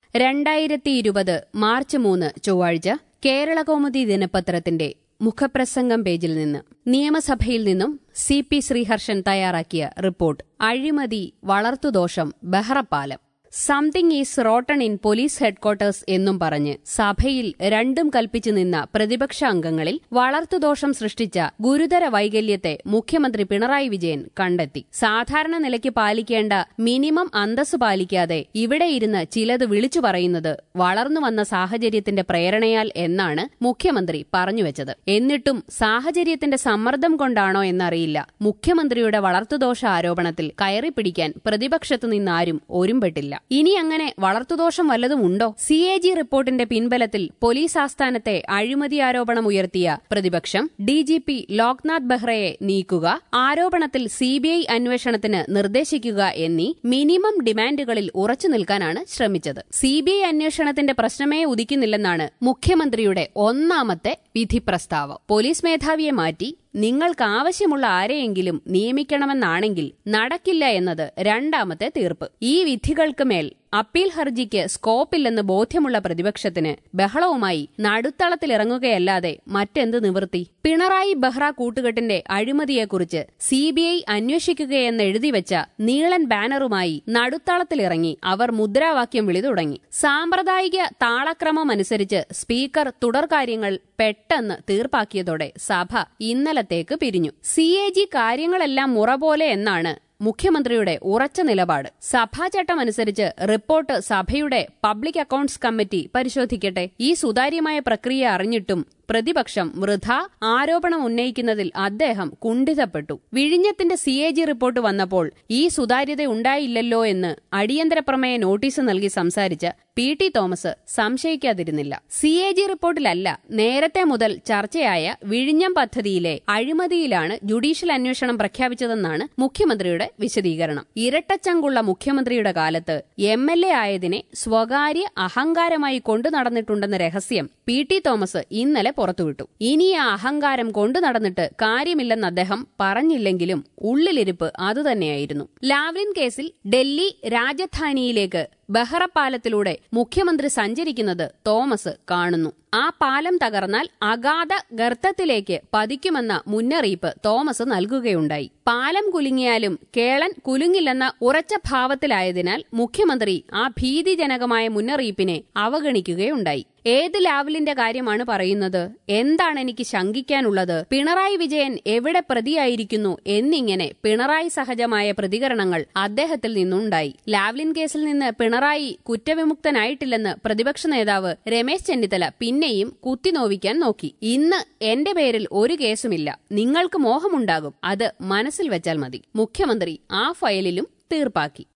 രണ്ടായിരത്തി ഇരുപത് മാർച്ച് മൂന്ന് ചൊവ്വാഴ്ച കേരളകൗമുദി ദിനപത്രത്തിന്റെ മുഖപ്രസംഗം പേജിൽ നിന്ന് നിയമസഭയിൽ നിന്നും സി പി ശ്രീഹർഷൻ തയ്യാറാക്കിയ റിപ്പോർട്ട് അഴിമതി വളർത്തുദോഷം ബഹ്റപ്പാലം something is rotten in police headquarters എന്നും പറഞ്ഞ് സഭയിൽ രണ്ടും കൽപ്പിച്ചു നിന്ന പ്രതിപക്ഷ അംഗങ്ങളിൽ വളർത്തുദോഷം സൃഷ്ടിച്ച ഗുരുതര വൈകല്യത്തെ മുഖ്യമന്ത്രി പിണറായി വിജയൻ കണ്ടെത്തി സാധാരണ നിലയ്ക്ക് പാലിക്കേണ്ട മിനിമം അന്തസ് പാലിക്കാതെ ഇവിടെ ഇരുന്ന് ചിലത് വിളിച്ചു പറയുന്നത് വളർന്നു വന്ന സാഹചര്യത്തിന്റെ പ്രേരണയാൽ എന്നാണ് മുഖ്യമന്ത്രി പറഞ്ഞുവെച്ചത് എന്നിട്ടും സാഹചര്യത്തിന്റെ സമ്മർദ്ദം കൊണ്ടാണോ എന്നറിയില്ല മുഖ്യമന്ത്രിയുടെ വളർത്തുദോഷ ആരോപണത്തിൽ കയറിപ്പിടിക്കാൻ പ്രതിപക്ഷത്തു നിന്നാരും ഒരുമ്പെട്ടില്ല ഇനി അങ്ങനെ വളർത്തുദോഷം വല്ലതും ഉണ്ടോ സി എ ജി റിപ്പോർട്ടിന്റെ പിൻബലത്തിൽ പോലീസ് ആസ്ഥാനത്തെ അഴിമതി ആരോപണം ഉയർത്തിയ പ്രതിപക്ഷം ഡി ജി പി ലോക്നാഥ് ബെഹ്റയെ നീക്കുക ആരോപണത്തിൽ സിബിഐ അന്വേഷണത്തിന് നിർദ്ദേശിക്കുക എന്നീ മിനിമം ഡിമാൻഡുകളിൽ ഉറച്ചു നിൽക്കാനാണ് ശ്രമിച്ചത് സിബിഐ അന്വേഷണത്തിന്റെ പ്രശ്നമേ ഉദിക്കുന്നില്ലെന്നാണ് മുഖ്യമന്ത്രിയുടെ ഒന്നാമത്തെ വിധി പ്രസ്താവം പോലീസ് മേധാവിയെ മാറ്റി നിങ്ങൾക്ക് ആവശ്യമുള്ള ആരെയെങ്കിലും നിയമിക്കണമെന്നാണെങ്കിൽ നടക്കില്ല എന്നത് രണ്ടാമത്തെ തീർപ്പ് ഈ വിധികൾക്ക് മേൽ അപ്പീൽ ഹർജിക്ക് സ്കോപ്പില്ലെന്ന് ബോധ്യമുള്ള പ്രതിപക്ഷത്തിന് ബഹളവുമായി നടുത്തളത്തിലിറങ്ങുകയല്ലാതെ മറ്റെന്ത് നിവൃത്തി പിണറായി ബെഹ്റ കൂട്ടുകെട്ടിന്റെ അഴിമതിയെക്കുറിച്ച് സിബിഐ അന്വേഷിക്കുകയെന്ന് എഴുതിവെച്ച നീളൻ ബാനറുമായി നടുത്തളത്തിലിറങ്ങി അവർ മുദ്രാവാക്യം വിളി തുടങ്ങി സാമ്പ്രദായിക താളക്രമമനുസരിച്ച് സ്പീക്കർ തുടർകാര്യങ്ങൾ പെട്ടെന്ന് തീർപ്പാക്കിയതോടെ സഭ ഇന്നലത്തേക്ക് പിരിഞ്ഞു സി എ ജി കാര്യങ്ങളെല്ലാം മുറ പോലെ എന്നാണ് മുഖ്യമന്ത്രിയുടെ ഉറച്ച നിലപാട് സഭാചട്ടമനുസരിച്ച് റിപ്പോർട്ട് സഭയുടെ പബ്ലിക് അക്കൌണ്ട്സ് കമ്മിറ്റി പരിശോധിക്കട്ടെ ഈ സുതാര്യമായ പ്രക്രിയ അറിഞ്ഞിട്ടും പ്രതിപക്ഷം വൃഥ ആരോപണം ഉന്നയിക്കുന്നതിൽ അദ്ദേഹം കുണ്ഠിതപ്പെട്ടു വിഴിഞ്ഞത്തിന്റെ സി എ ജി റിപ്പോർട്ട് വന്നപ്പോൾ ഈ സുതാര്യത ഉണ്ടായില്ലല്ലോ എന്ന് അടിയന്തര പ്രമേയ നോട്ടീസ് നൽകി സംസാരിച്ച P T Thomas സംശയിക്കാതിരുന്നില്ല C A G റിപ്പോർട്ടിലല്ല നേരത്തെ മുതൽ ചർച്ചയായ വിഴിഞ്ഞം പദ്ധതിയിലെ അഴിമതിയിലാണ് ജുഡീഷ്യൽ അന്വേഷണം പ്രഖ്യാപിച്ചതെന്നാണ് മുഖ്യമന്ത്രിയുടെ വിശദീകരണം ഇരട്ടച്ചങ്കുള്ള മുഖ്യമന്ത്രിയുടെ കാലത്ത് എം എൽ എ ആയതിനെ സ്വകാര്യ അഹങ്കാരമായി കൊണ്ടു നടന്നിട്ടുണ്ടെന്ന രഹസ്യം പി ടി തോമസ് ഇന്നലെ പുറത്തുവിട്ടു ഇനി ആ അഹങ്കാരം കൊണ്ടു നടന്നിട്ട് കാര്യമില്ലെന്ന് അദ്ദേഹം പറഞ്ഞില്ലെങ്കിലും ഉള്ളിലിരിപ്പ് അതുതന്നെയായിരുന്നു ലാവ്ലിൻ കേസിൽ ഡൽഹി രാജധാനിയിലേക്ക് ബഹ്റപ്പാലത്തിലൂടെ മുഖ്യമന്ത്രി സഞ്ചരിക്കുന്നത് തോമസ് കാണുന്നു ആ പാലം തകർന്നാൽ അഗാധ ഗർത്തത്തിലേക്ക് പതിക്കുമെന്ന മുന്നറിയിപ്പ് തോമസ് നൽകുകയുണ്ടായി പാലം കുലുങ്ങിയാലും കേളൻ കുലുങ്ങില്ലെന്ന ഉറച്ച ഭാവത്തിലായതിനാൽ മുഖ്യമന്ത്രി ആ ഭീതിജനകമായ മുന്നറിയിപ്പിനെ അവഗണിക്കുകയുണ്ടായി ഏത് ലാവലിന്റെ കാര്യമാണ് പറയുന്നത് എന്താണ് എനിക്ക് ശങ്കിക്കാനുള്ളത് പിണറായി വിജയൻ എവിടെ പ്രതിയായിരിക്കുന്നു എന്നിങ്ങനെ പിണറായി സഹജമായ പ്രതികരണങ്ങൾ അദ്ദേഹത്തിൽ നിന്നുണ്ടായി ലാവ്ലിൻ കേസിൽ നിന്ന് പിണറായി കുറ്റവിമുക്തനായിട്ടില്ലെന്ന് പ്രതിപക്ഷ നേതാവ് രമേശ് ചെന്നിത്തല പിന്നെയും കുത്തിനോവിക്കാൻ നോക്കി ഇന്ന് എന്റെ പേരിൽ ഒരു കേസുമില്ല നിങ്ങൾക്ക് മോഹമുണ്ടാകും അത് മനസ്സിൽ വെച്ചാൽ മതി മുഖ്യമന്ത്രി ആ ഫയലിലും തീർപ്പാക്കി